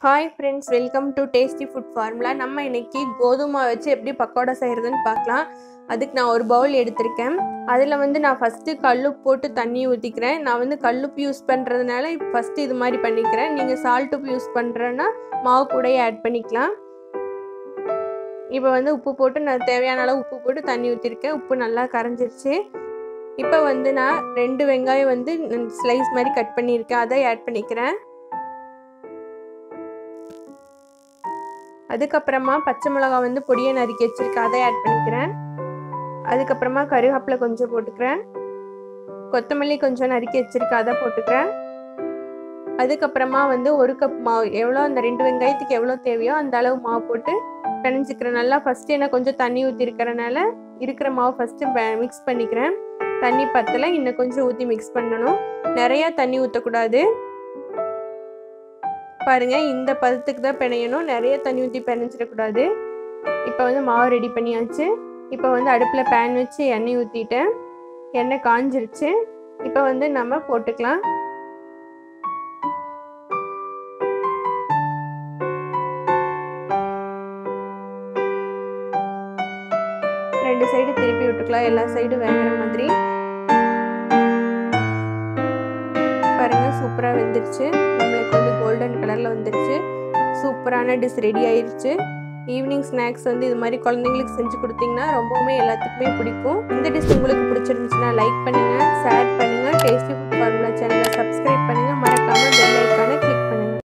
hi friends welcome to tasty food formula நம்ம இன்னைக்கு கோதுமை வச்சு எப்படி பக்கோடா செய்கிறதுன்னு பார்க்கலாம் அதுக்கு நான் ஒரு பவுல் எடுத்திருக்கேன் அதில் வந்து நான் ஃபஸ்ட்டு கல்லுப்பு போட்டு தண்ணி ஊற்றிக்கிறேன் நான் வந்து கல்லுப்பு யூஸ் பண்ணுறதுனால ஃபஸ்ட்டு இது மாதிரி பண்ணிக்கிறேன் நீங்கள் சால்ட் உப்பு யூஸ் பண்ணுறேன்னா மாவு கூடயே ஆட் பண்ணிக்கலாம் இப்போ வந்து உப்பு போட்டு நான் தேவையான அளவு உப்பு போட்டு தண்ணி ஊற்றிருக்கேன் உப்பு நல்லா கரைஞ்சிருச்சு இப்போ வந்து நான் ரெண்டு வெங்காயம் வந்து ஸ்லைஸ் மாதிரி கட் பண்ணியிருக்கேன் அதை ஆட் பண்ணிக்கிறேன் அதுக்கப்புறமா பச்சை மிளகா வந்து பொடியை நறுக்கி வச்சிருக்கேன் அதை ஆட் பண்ணிக்கிறேன் அதுக்கப்புறமா கருவேப்பிலை கொஞ்சம் போட்டுக்கிறேன் கொத்தமல்லி கொஞ்சம் நறுக்கி வச்சிருக்கேன் அதை போட்டுக்கிறேன் அதுக்கப்புறமா வந்து ஒரு கப் மாவு எவ்வளோ அந்த ரெண்டு வெங்காயத்துக்கு எவ்வளோ தேவையோ அந்த அளவு மாவு போட்டு பிணைஞ்சிக்கிறேன் நல்லா ஃபஸ்ட்டு என்ன கொஞ்சம் தண்ணி ஊற்றிருக்கிறனால இருக்கிற மாவு ஃபஸ்ட்டு மிக்ஸ் பண்ணிக்கிறேன் தண்ணி பத்தலை இன்னும் கொஞ்சம் ஊற்றி மிக்ஸ் பண்ணணும் நிறையா தண்ணி ஊற்றக்கூடாது பாருங்க இந்த பதத்துக்கு தான் பிணையணும் நிறைய தண்ணி ஊற்றி பிணைஞ்சிடக்கூடாது இப்போ வந்து மாவு ரெடி பண்ணியாச்சு இப்போ வந்து அடுப்பில் பேன் வச்சு எண்ணெய் ஊற்றிட்டேன் எண்ணெய் காஞ்சிருச்சு இப்போ வந்து நம்ம போட்டுக்கலாம் ரெண்டு சைடு திருப்பி விட்டுக்கலாம் எல்லா சைடும் வேகிற மாதிரி பாருங்க சூப்பராக வெந்துருச்சு நம்மளுக்கு வந்து கோல்டன் கலரில் வந்துருச்சு சூப்பரான டிஷ் ரெடி ஆயிருச்சு ஈவினிங் ஸ்நாக்ஸ் வந்து இது மாதிரி குழந்தைங்களுக்கு செஞ்சு கொடுத்தீங்கன்னா ரொம்பவுமே எல்லாத்துக்குமே பிடிக்கும் இந்த டிஷ் உங்களுக்கு பிடிச்சிருந்துச்சுன்னா லைக் பண்ணுங்கள் ஷேர் பண்ணுங்கள் டேஸ்டி ஃபுட் ஃபார்முலா சேனலை சப்ஸ்கிரைப் பண்ணுங்கள் மறக்காமல் பெல் ஐக்கானை